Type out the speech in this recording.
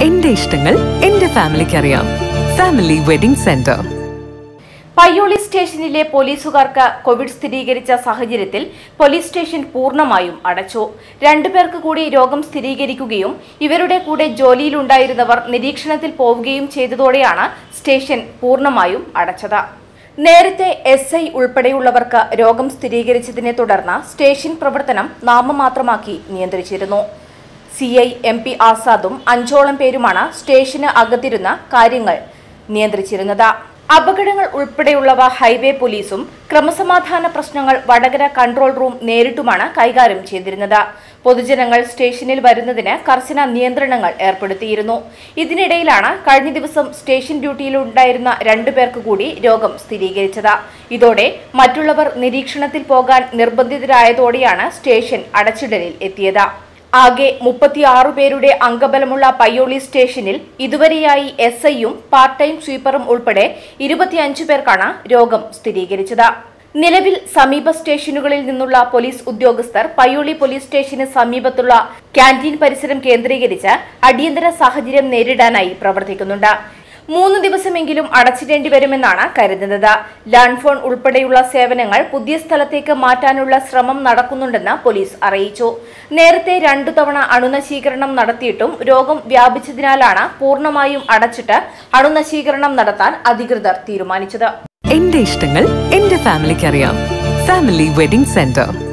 എന്റെ ഇഷ്ടങ്ങൾ എന്റെ ഫാമിലിക്ക് അറിയാം ഫാമിലി വെഡിംഗ് സെന്റർ പയ്യോളി സ്റ്റേഷനിലെ പോലീസുകാർക്ക് കോവിഡ് സ്ഥിരീകരിച്ച സാഹചര്യത്തിൽ പോലീസ് സ്റ്റേഷൻ പൂർണ്ണമായും അടച്ചു രണ്ടുപേർക്ക് കൂടി രോഗം സ്ഥിരീകരിക്കുകയും ഇവരുടെ കൂടെ ജോലിയിലുണ്ടായിരുന്നവർ നിരീക്ഷണത്തിൽ പോവുകയും ചെയ്തതോടെയാണ് സ്റ്റേഷൻ പൂർണ്ണമായും അടച്ചത് നേരത്തെ എസ് ഐ ഉൾപ്പെടെയുള്ളവർക്ക് രോഗം സ്ഥിരീകരിച്ചതിനെ തുടർന്ന് സ്റ്റേഷൻ പ്രവർത്തനം നാമമാത്രമാക്കി നിയന്ത്രിച്ചിരുന്നു സി ഐ എം പി ആസാദും അഞ്ചോളം പേരുമാണ് സ്റ്റേഷന് അകത്തിരുന്ന കാര്യങ്ങൾ നിയന്ത്രിച്ചിരുന്നത് അപകടങ്ങൾ ഉൾപ്പെടെയുള്ളവ ഹൈവേ പോലീസും ക്രമസമാധാന പ്രശ്നങ്ങൾ വടകര കൺട്രോൾ റൂം നേരിട്ടുമാണ് കൈകാര്യം ചെയ്തിരുന്നത് പൊതുജനങ്ങൾ സ്റ്റേഷനിൽ വരുന്നതിന് കർശന നിയന്ത്രണങ്ങൾ ഏർപ്പെടുത്തിയിരുന്നു ഇതിനിടയിലാണ് കഴിഞ്ഞ ദിവസം സ്റ്റേഷൻ ഡ്യൂട്ടിയിലുണ്ടായിരുന്ന രണ്ടുപേർക്ക് കൂടി രോഗം സ്ഥിരീകരിച്ചത് ഇതോടെ മറ്റുള്ളവർ നിരീക്ഷണത്തിൽ പോകാൻ നിർബന്ധിതരായതോടെയാണ് സ്റ്റേഷൻ അടച്ചിടലിൽ എത്തിയത് ആകെ മുപ്പത്തിയാറ് പേരുടെ അംഗബലമുള്ള പയ്യോളി സ്റ്റേഷനിൽ ഇതുവരെയായി എസ് ഐയും പാർട്ട് ടൈം സ്വീപ്പറും ഉൾപ്പെടെ ഇരുപത്തിയഞ്ചു പേർക്കാണ് രോഗം സ്ഥിരീകരിച്ചത് നിലവിൽ സമീപ സ്റ്റേഷനുകളിൽ നിന്നുള്ള പോലീസ് ഉദ്യോഗസ്ഥർ പയ്യോളി പോലീസ് സ്റ്റേഷന് സമീപത്തുള്ള ക്യാന്റീൻ പരിസരം കേന്ദ്രീകരിച്ച് അടിയന്തര സാഹചര്യം നേരിടാനായി പ്രവർത്തിക്കുന്നുണ്ട് മൂന്ന് ദിവസമെങ്കിലും അടച്ചിടേണ്ടി വരുമെന്നാണ് കരുതുന്നത് ലാൻഡ് ഫോൺ ഉൾപ്പെടെയുള്ള സേവനങ്ങൾ പുതിയ സ്ഥലത്തേക്ക് മാറ്റാനുള്ള ശ്രമം നടക്കുന്നുണ്ടെന്ന് പോലീസ് അറിയിച്ചു നേരത്തെ രണ്ടു തവണ അണുനശീകരണം നടത്തിയിട്ടും രോഗം വ്യാപിച്ചതിനാലാണ് പൂർണ്ണമായും അടച്ചിട്ട് അണുനശീകരണം നടത്താൻ അധികൃതർ തീരുമാനിച്ചത് എന്റെ ഇഷ്ടങ്ങൾ എന്റെ ഫാമിലിക്ക് അറിയാം ഫാമിലി വെഡിംഗ് സെന്റർ